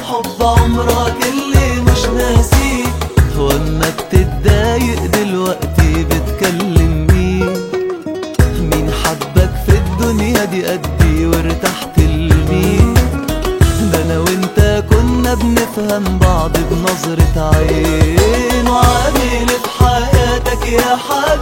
حب عمرك اللي مش ناسيه واما بتتضايق دلوقتي بتكلم مين مين حبك في الدنيا دي قدي وارتحت لمين ده انا وانت كنا بنفهم بعض بنظرة عين وعامل في حياتك يا حبيبي